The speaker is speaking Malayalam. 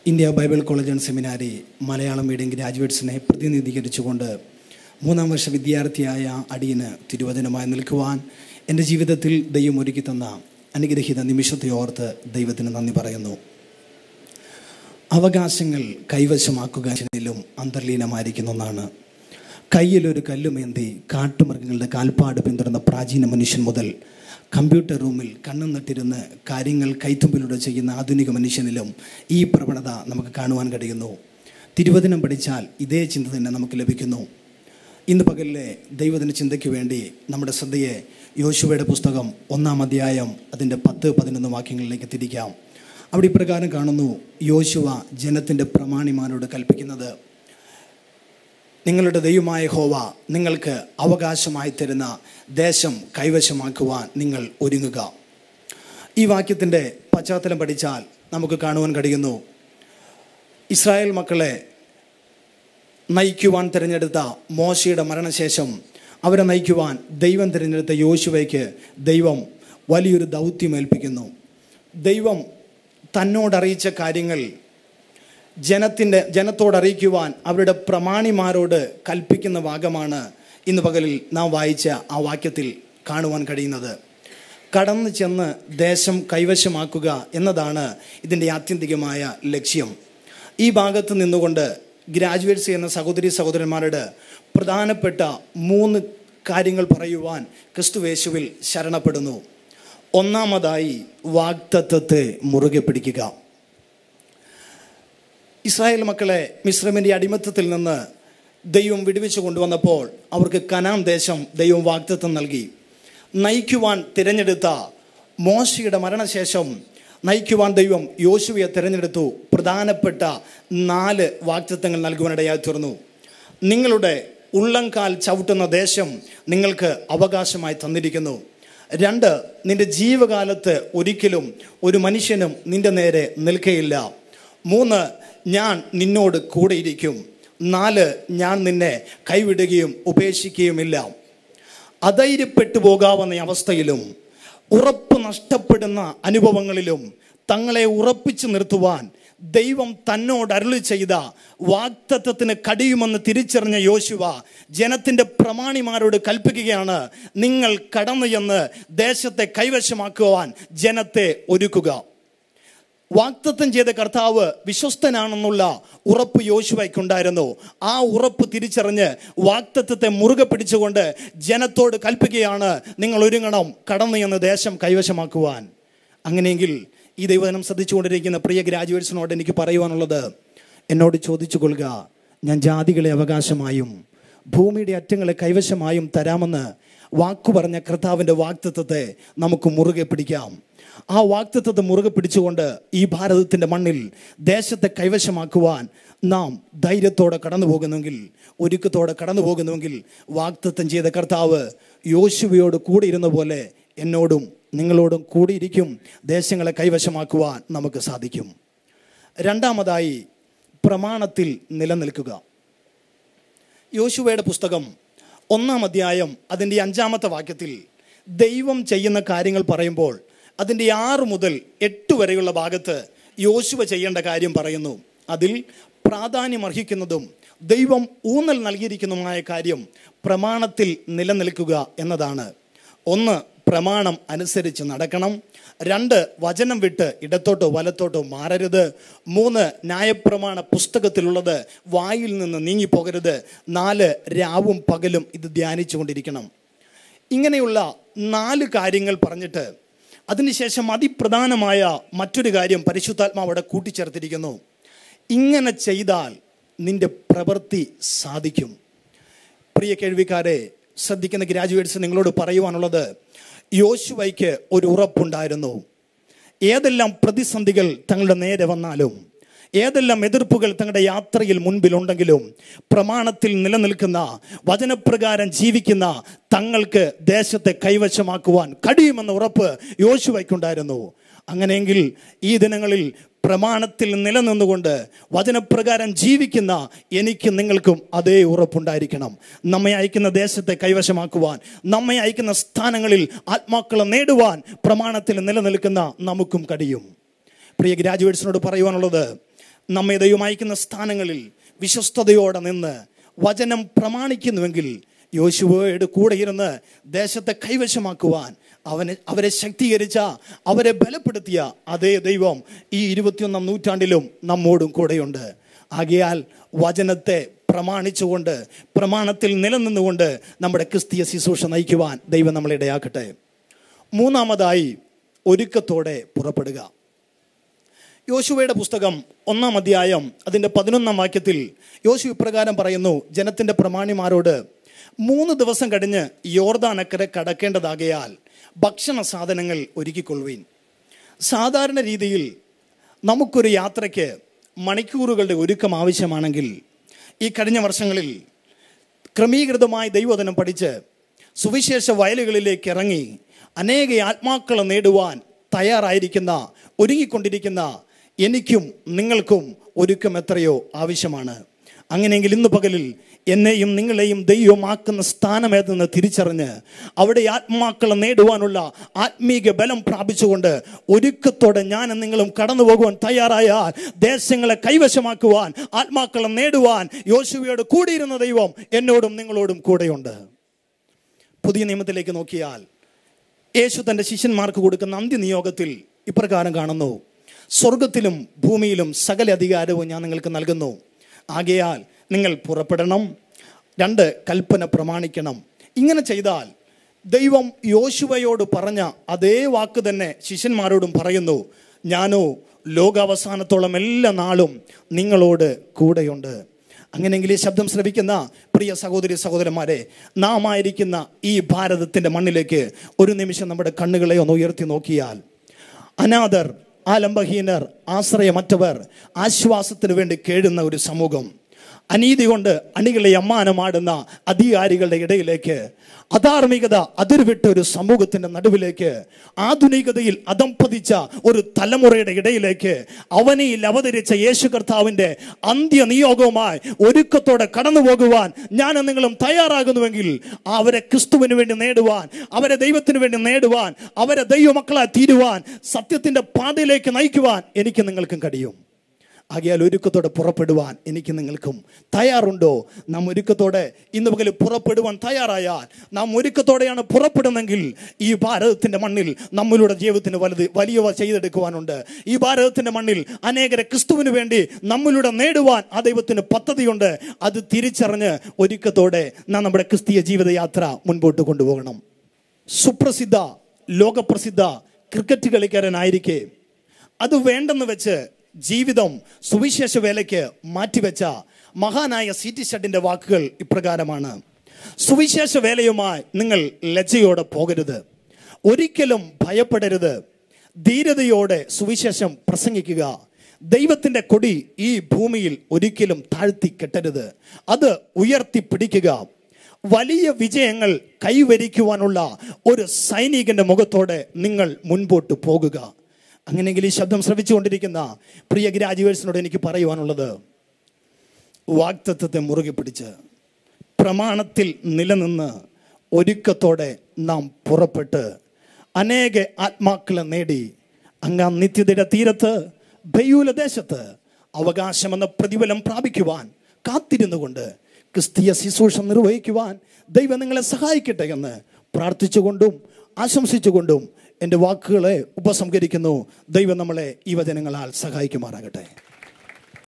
India Bible college and seminary Malayalam medium ഗ്രാജുവേറ്റ്സിനെ പ്രതിനിധീകരിച്ചുകൊണ്ട് മൂന്നാം വർഷ വിദ്യാർത്ഥിയായ അടിയന് തിരുവചനമായി നിൽക്കുവാൻ എൻ്റെ ജീവിതത്തിൽ ദൈവം ഒരുക്കി തന്ന അനുഗ്രഹീത നിമിഷത്തെ ഓർത്ത് ദൈവത്തിന് നന്ദി പറയുന്നു അവകാശങ്ങൾ കൈവശമാക്കുകയിലും അന്തർലീനമായിരിക്കുന്ന ഒന്നാണ് കയ്യിലൊരു കല്ലുമേന്തി കാട്ടുമൃഗങ്ങളുടെ കാൽപ്പാട് പിന്തുടർന്ന പ്രാചീന മനുഷ്യൻ മുതൽ കമ്പ്യൂട്ടർ റൂമിൽ കണ്ണും നട്ടിരുന്ന് കാര്യങ്ങൾ കൈത്തുമ്പിലൂടെ ചെയ്യുന്ന ആധുനിക മനുഷ്യനിലും ഈ പ്രവണത നമുക്ക് കാണുവാൻ കഴിയുന്നു തിരുവചനം പഠിച്ചാൽ ഇതേ ചിന്ത തന്നെ നമുക്ക് ലഭിക്കുന്നു ഇന്ന് പകലിലെ ദൈവദിന ചിന്തയ്ക്ക് വേണ്ടി നമ്മുടെ ശ്രദ്ധയെ യോശുവയുടെ പുസ്തകം ഒന്നാം അധ്യായം അതിൻ്റെ പത്ത് പതിനൊന്ന് വാക്യങ്ങളിലേക്ക് തിരിക്കാം അവിടെ ഇപ്രകാരം കാണുന്നു യോശുവ ജനത്തിൻ്റെ പ്രമാണിമാരോട് കൽപ്പിക്കുന്നത് നിങ്ങളുടെ ദൈവമായ ഹോവ നിങ്ങൾക്ക് അവകാശമായി തരുന്ന ദേശം കൈവശമാക്കുവാൻ നിങ്ങൾ ഒരുങ്ങുക ഈ വാക്യത്തിൻ്റെ പശ്ചാത്തലം പഠിച്ചാൽ നമുക്ക് കാണുവാൻ കഴിയുന്നു ഇസ്രായേൽ മക്കളെ നയിക്കുവാൻ തിരഞ്ഞെടുത്ത മോശയുടെ മരണശേഷം അവരെ നയിക്കുവാൻ ദൈവം തിരഞ്ഞെടുത്ത യോശുവയ്ക്ക് ദൈവം വലിയൊരു ദൗത്യം ഏൽപ്പിക്കുന്നു ദൈവം തന്നോടറിയിച്ച കാര്യങ്ങൾ ജനത്തിൻ്റെ ജനത്തോട് അറിയിക്കുവാൻ അവരുടെ പ്രമാണിമാരോട് കൽപ്പിക്കുന്ന ഭാഗമാണ് ഇന്ന് പകലിൽ നാം വായിച്ച ആ വാക്യത്തിൽ കാണുവാൻ കഴിയുന്നത് കടന്നു ചെന്ന് ദേശം കൈവശമാക്കുക എന്നതാണ് ഇതിൻ്റെ ആത്യന്തികമായ ലക്ഷ്യം ഈ ഭാഗത്ത് നിന്നുകൊണ്ട് ഗ്രാജുവേറ്റ്സ് ചെയ്യുന്ന സഹോദരി സഹോദരന്മാരോട് പ്രധാനപ്പെട്ട മൂന്ന് കാര്യങ്ങൾ പറയുവാൻ ക്രിസ്തുവേശുവിൽ ശരണപ്പെടുന്നു ഒന്നാമതായി വാഗ്ദത്വത്തെ മുറുകെ പിടിക്കുക ഇസ്രായേൽ മക്കളെ മിശ്രമിൻ്റെ അടിമത്തത്തിൽ നിന്ന് ദൈവം വിടുവിച്ചു കൊണ്ടുവന്നപ്പോൾ അവർക്ക് കനാം ദേശം ദൈവം വാഗ്ദത്വം നൽകി നയിക്കുവാൻ തിരഞ്ഞെടുത്ത മോശയുടെ മരണശേഷം നയിക്കുവാൻ ദൈവം യോശുവയെ തിരഞ്ഞെടുത്തു പ്രധാനപ്പെട്ട നാല് വാഗ്ദത്വങ്ങൾ നൽകുവാനിടയായി തീർന്നു നിങ്ങളുടെ ഉള്ളംകാൽ ചവിട്ടുന്ന ദേശം നിങ്ങൾക്ക് അവകാശമായി തന്നിരിക്കുന്നു രണ്ട് നിന്റെ ജീവകാലത്ത് ഒരിക്കലും ഒരു മനുഷ്യനും നിന്റെ നേരെ നിൽക്കയില്ല മൂന്ന് ഞാൻ നിന്നോട് കൂടെയിരിക്കും നാല് ഞാൻ നിന്നെ കൈവിടുകയും ഉപേക്ഷിക്കുകയുമില്ല അധൈര്യപ്പെട്ടു പോകാവുന്ന അവസ്ഥയിലും ഉറപ്പ് നഷ്ടപ്പെടുന്ന അനുഭവങ്ങളിലും തങ്ങളെ ഉറപ്പിച്ചു നിർത്തുവാൻ ദൈവം തന്നോട് അരുളി ചെയ്ത വാക്തത്വത്തിന് കടിയുമെന്ന് തിരിച്ചറിഞ്ഞ യോശുവ ജനത്തിന്റെ പ്രമാണിമാരോട് കൽപ്പിക്കുകയാണ് നിങ്ങൾ കടന്നു ചെന്ന് ദേശത്തെ കൈവശമാക്കുവാൻ ജനത്തെ ഒരുക്കുക വാക്തത്വം ചെയ്ത കർത്താവ് വിശ്വസ്തനാണെന്നുള്ള ഉറപ്പ് യോശുവയ്ക്കുണ്ടായിരുന്നു ആ ഉറപ്പ് തിരിച്ചറിഞ്ഞ് വാക്തത്വത്തെ മുറുകെ പിടിച്ചുകൊണ്ട് ജനത്തോട് കൽപ്പിക്കുകയാണ് നിങ്ങൾ ഒരുങ്ങണം കടന്നു എന്ന ദേശം കൈവശമാക്കുവാൻ അങ്ങനെയെങ്കിൽ ഈ ദൈവജനം ശ്രദ്ധിച്ചുകൊണ്ടിരിക്കുന്ന പ്രിയ ഗ്രാജുവേറ്റ്സിനോട് എനിക്ക് പറയുവാനുള്ളത് എന്നോട് ചോദിച്ചു കൊള്ളുക ഞാൻ ജാതികളെ അവകാശമായും ഭൂമിയുടെ അറ്റങ്ങളെ കൈവശമായും തരാമെന്ന് വാക്കു പറഞ്ഞ കർത്താവിൻ്റെ വാക്തത്വത്തെ നമുക്ക് മുറുകെ പിടിക്കാം ആ വാക്തത്വത്തെ മുറുകെ പിടിച്ചുകൊണ്ട് ഈ ഭാരതത്തിൻ്റെ മണ്ണിൽ ദേശത്തെ കൈവശമാക്കുവാൻ നാം ധൈര്യത്തോടെ കടന്നു പോകുന്നെങ്കിൽ ഒരുക്കത്തോടെ കടന്നു പോകുന്നുവെങ്കിൽ വാക്തത്വം ചെയ്ത കർത്താവ് യോശുവയോട് കൂടെ ഇരുന്ന പോലെ എന്നോടും നിങ്ങളോടും കൂടിയിരിക്കും ദേശങ്ങളെ കൈവശമാക്കുവാൻ നമുക്ക് സാധിക്കും രണ്ടാമതായി പ്രമാണത്തിൽ നിലനിൽക്കുക യോശുവയുടെ പുസ്തകം ഒന്നാം അധ്യായം അതിൻ്റെ അഞ്ചാമത്തെ വാക്യത്തിൽ ദൈവം ചെയ്യുന്ന കാര്യങ്ങൾ പറയുമ്പോൾ അതിൻ്റെ ആറ് മുതൽ എട്ട് വരെയുള്ള ഭാഗത്ത് യോശുവ ചെയ്യേണ്ട കാര്യം പറയുന്നു അതിൽ പ്രാധാന്യമർഹിക്കുന്നതും ദൈവം ഊന്നൽ നൽകിയിരിക്കുന്നതുമായ കാര്യം പ്രമാണത്തിൽ നിലനിൽക്കുക എന്നതാണ് ഒന്ന് പ്രമാണം അനുസരിച്ച് നടക്കണം രണ്ട് വചനം വിട്ട് ഇടത്തോട്ടോ വലത്തോട്ടോ മാറരുത് മൂന്ന് ന്യായപ്രമാണ പുസ്തകത്തിലുള്ളത് വായിൽ നിന്ന് നീങ്ങിപ്പോകരുത് നാല് രാവും പകലും ഇത് ധ്യാനിച്ചു കൊണ്ടിരിക്കണം ഇങ്ങനെയുള്ള നാല് കാര്യങ്ങൾ പറഞ്ഞിട്ട് അതിനുശേഷം അതിപ്രധാനമായ മറ്റൊരു കാര്യം പരിശുദ്ധാത്മാവ് അവിടെ കൂട്ടിച്ചേർത്തിരിക്കുന്നു ഇങ്ങനെ ചെയ്താൽ നിന്റെ പ്രവൃത്തി സാധിക്കും പ്രിയ കേൾവിക്കാരെ ശ്രദ്ധിക്കുന്ന ഗ്രാജുവേറ്റ്സ് നിങ്ങളോട് പറയുവാനുള്ളത് യോശുവയ്ക്ക് ഒരു ഉറപ്പുണ്ടായിരുന്നു ഏതെല്ലാം പ്രതിസന്ധികൾ തങ്ങളുടെ നേരെ വന്നാലും ഏതെല്ലാം എതിർപ്പുകൾ തങ്ങളുടെ യാത്രയിൽ മുൻപിലുണ്ടെങ്കിലും പ്രമാണത്തിൽ നിലനിൽക്കുന്ന വചനപ്രകാരം ജീവിക്കുന്ന തങ്ങൾക്ക് ദേശത്തെ കൈവശമാക്കുവാൻ കഴിയുമെന്ന ഉറപ്പ് യോശുവയ്ക്കുണ്ടായിരുന്നു അങ്ങനെയെങ്കിൽ ഈ ദിനങ്ങളിൽ പ്രമാണത്തിൽ നിലനിന്നുകൊണ്ട് വചനപ്രകാരം ജീവിക്കുന്ന എനിക്ക് നിങ്ങൾക്കും അതേ ഉറപ്പുണ്ടായിരിക്കണം നമ്മെ അയക്കുന്ന ദേശത്തെ കൈവശമാക്കുവാൻ നമ്മെ അയക്കുന്ന സ്ഥാനങ്ങളിൽ ആത്മാക്കളെ നേടുവാൻ പ്രമാണത്തിൽ നിലനിൽക്കുന്ന നമുക്കും കഴിയും പ്രിയ ഗ്രാജുവേറ്റ്സിനോട് പറയുവാനുള്ളത് നമ്മെ ദൈവം അയക്കുന്ന സ്ഥാനങ്ങളിൽ വിശ്വസ്തയോടെ നിന്ന് വചനം പ്രമാണിക്കുന്നുവെങ്കിൽ യോശുവയുടെ കൂടെ ഇരുന്ന് ദേശത്തെ കൈവശമാക്കുവാൻ അവനെ അവരെ ശക്തീകരിച്ച അവരെ ബലപ്പെടുത്തിയ അതേ ദൈവം ഈ ഇരുപത്തിയൊന്നാം നൂറ്റാണ്ടിലും നമ്മോടും കൂടെയുണ്ട് ആകയാൽ വചനത്തെ പ്രമാണിച്ചുകൊണ്ട് പ്രമാണത്തിൽ നിലനിന്നുകൊണ്ട് നമ്മുടെ ക്രിസ്തീയ ശുശ്രൂഷ നയിക്കുവാൻ ദൈവം നമ്മളെ ഇടയാക്കട്ടെ മൂന്നാമതായി ഒരുക്കത്തോടെ പുറപ്പെടുക യോശുവയുടെ പുസ്തകം ഒന്നാം അധ്യായം അതിൻ്റെ പതിനൊന്നാം വാക്യത്തിൽ യോശു ഇപ്രകാരം പറയുന്നു ജനത്തിൻ്റെ പ്രമാണിമാരോട് മൂന്ന് ദിവസം കഴിഞ്ഞ് യോർദാനക്കരെ കടക്കേണ്ടതാകയാൽ ഭക്ഷണ സാധനങ്ങൾ ഒരുക്കിക്കൊള്ളുവീൻ സാധാരണ രീതിയിൽ നമുക്കൊരു യാത്രയ്ക്ക് മണിക്കൂറുകളുടെ ഒരുക്കം ആവശ്യമാണെങ്കിൽ ഈ കഴിഞ്ഞ വർഷങ്ങളിൽ ക്രമീകൃതമായി ദൈവവചനം പഠിച്ച് സുവിശേഷ വയലുകളിലേക്ക് ഇറങ്ങി അനേക ആത്മാക്കളെ നേടുവാൻ തയ്യാറായിരിക്കുന്ന ഒരുങ്ങിക്കൊണ്ടിരിക്കുന്ന എനിക്കും നിങ്ങൾക്കും ഒരുക്കം എത്രയോ ആവശ്യമാണ് അങ്ങനെയെങ്കിൽ ഇന്ന് പകലിൽ എന്നെയും നിങ്ങളെയും ദൈവമാക്കുന്ന സ്ഥാനമേതെന്ന് തിരിച്ചറിഞ്ഞ് അവിടെ ആത്മാക്കളെ നേടുവാനുള്ള ആത്മീക ബലം പ്രാപിച്ചുകൊണ്ട് ഒരുക്കത്തോടെ ഞാനും നിങ്ങളും കടന്നു പോകുവാൻ തയ്യാറായാൽ ദേശങ്ങളെ കൈവശമാക്കുവാൻ ആത്മാക്കളെ നേടുവാൻ യോശുവയോട് കൂടിയിരുന്ന ദൈവം എന്നോടും നിങ്ങളോടും കൂടെയുണ്ട് പുതിയ നിയമത്തിലേക്ക് നോക്കിയാൽ യേശു തൻ്റെ ശിഷ്യന്മാർക്ക് കൊടുക്കുന്ന അന്ത്യനിയോഗത്തിൽ ഇപ്രകാരം കാണുന്നു സ്വർഗത്തിലും ഭൂമിയിലും സകല അധികാരവും ഞാൻ നിങ്ങൾക്ക് നൽകുന്നു ആകയാൽ നിങ്ങൾ പുറപ്പെടണം രണ്ട് കൽപ്പന പ്രമാണിക്കണം ഇങ്ങനെ ചെയ്താൽ ദൈവം യോശുവയോട് പറഞ്ഞ അതേ വാക്ക് തന്നെ ശിഷ്യന്മാരോടും പറയുന്നു ഞാനോ ലോകാവസാനത്തോളം എല്ലാ നാളും നിങ്ങളോട് കൂടെയുണ്ട് അങ്ങനെയെങ്കിൽ ഈ ശബ്ദം ശ്രവിക്കുന്ന പ്രിയ സഹോദരി സഹോദരന്മാരെ നാം ആയിരിക്കുന്ന ഈ ഭാരതത്തിന്റെ മണ്ണിലേക്ക് ഒരു നിമിഷം നമ്മുടെ കണ്ണുകളെ ഒന്ന് ഉയർത്തി നോക്കിയാൽ അനാഥർ ആലംബഹീനർ ആശ്രയമറ്റവർ ആശ്വാസത്തിന് വേണ്ടി കേഴുന്ന ഒരു സമൂഹം അനീതി കൊണ്ട് അണികളെ അമ്മാനമാടുന്ന അധികാരികളുടെ ഇടയിലേക്ക് അധാർമികത അതിർവിട്ട ഒരു സമൂഹത്തിന്റെ നടുവിലേക്ക് ആധുനികതയിൽ അധംപതിച്ച ഒരു തലമുറയുടെ ഇടയിലേക്ക് അവനിയിൽ അവതരിച്ച യേശു കർത്താവിന്റെ അന്ത്യ നിയോഗവുമായി ഒരുക്കത്തോടെ കടന്നു പോകുവാൻ ഞാൻ നിങ്ങളും തയ്യാറാകുന്നുവെങ്കിൽ അവരെ ക്രിസ്തുവിന് വേണ്ടി നേടുവാൻ അവരെ ദൈവത്തിന് വേണ്ടി നേടുവാൻ അവരെ ദൈവമക്കളായി തീരുവാൻ സത്യത്തിന്റെ പാതയിലേക്ക് നയിക്കുവാൻ എനിക്ക് നിങ്ങൾക്കും കഴിയും ആകിയാൽ ഒരുക്കത്തോടെ പുറപ്പെടുവാൻ എനിക്ക് നിങ്ങൾക്കും തയ്യാറുണ്ടോ നാം ഒരുക്കത്തോടെ ഇന്ന് പകൽ പുറപ്പെടുവാൻ തയ്യാറായാൽ നാം ഒരുക്കത്തോടെയാണ് പുറപ്പെടുന്നെങ്കിൽ ഈ ഭാരതത്തിന്റെ മണ്ണിൽ നമ്മളുടെ ജീവിതത്തിന് വലുത് വലിയവ ചെയ്തെടുക്കുവാനുണ്ട് ഈ ഭാരതത്തിന്റെ മണ്ണിൽ അനേകരെ ക്രിസ്തുവിന് വേണ്ടി നമ്മളുടെ നേടുവാൻ ആ ദൈവത്തിന് പദ്ധതിയുണ്ട് അത് തിരിച്ചറിഞ്ഞ് ഒരുക്കത്തോടെ നാം നമ്മുടെ ക്രിസ്തീയ ജീവിതയാത്ര മുൻപോട്ട് കൊണ്ടുപോകണം സുപ്രസിദ്ധ ലോകപ്രസിദ്ധ ക്രിക്കറ്റ് കളിക്കാരനായിരിക്കെ അത് വേണ്ടെന്ന് വെച്ച് ജീവിതം സുവിശേഷ വേലയ്ക്ക് മാറ്റിവെച്ച മഹാനായ സി ടി ഷഡിന്റെ വാക്കുകൾ ഇപ്രകാരമാണ് സുവിശേഷ വേലയുമായി നിങ്ങൾ ലജ്ജയോടെ പോകരുത് ഒരിക്കലും ഭയപ്പെടരുത് ധീരതയോടെ സുവിശേഷം പ്രസംഗിക്കുക ദൈവത്തിന്റെ കൊടി ഈ ഭൂമിയിൽ ഒരിക്കലും താഴ്ത്തി കെട്ടരുത് അത് ഉയർത്തി പിടിക്കുക വലിയ വിജയങ്ങൾ കൈവരിക്കുവാനുള്ള ഒരു സൈനികന്റെ മുഖത്തോടെ നിങ്ങൾ മുൻപോട്ട് പോകുക അങ്ങനെയെങ്കിൽ ഈ ശബ്ദം ശ്രവിച്ചുകൊണ്ടിരിക്കുന്ന പ്രിയ ഗ്രാജുവേറ്റ്സിനോട് എനിക്ക് പറയുവാനുള്ളത് വാക്തത്വത്തെ മുറുകെ പിടിച്ച് പ്രമാണത്തിൽ നിലനിന്ന് ഒരുക്കത്തോടെ നാം പുറപ്പെട്ട് അനേക ആത്മാക്കളെ നേടി അങ്ങ് ആ നിത്യതയുടെ തീരത്ത് ബയൂല ദേശത്ത് അവകാശമെന്ന പ്രതിഫലം പ്രാപിക്കുവാൻ കാത്തിരുന്നു കൊണ്ട് ക്രിസ്തീയ ശുശ്രൂഷ നിർവഹിക്കുവാൻ ദൈവം നിങ്ങളെ സഹായിക്കട്ടെ എന്ന് പ്രാർത്ഥിച്ചുകൊണ്ടും ആശംസിച്ചുകൊണ്ടും എൻ്റെ വാക്കുകളെ ഉപസംഹരിക്കുന്നു ദൈവം നമ്മളെ ഈ വചനങ്ങളാൽ സഹായിക്കുമാറാകട്ടെ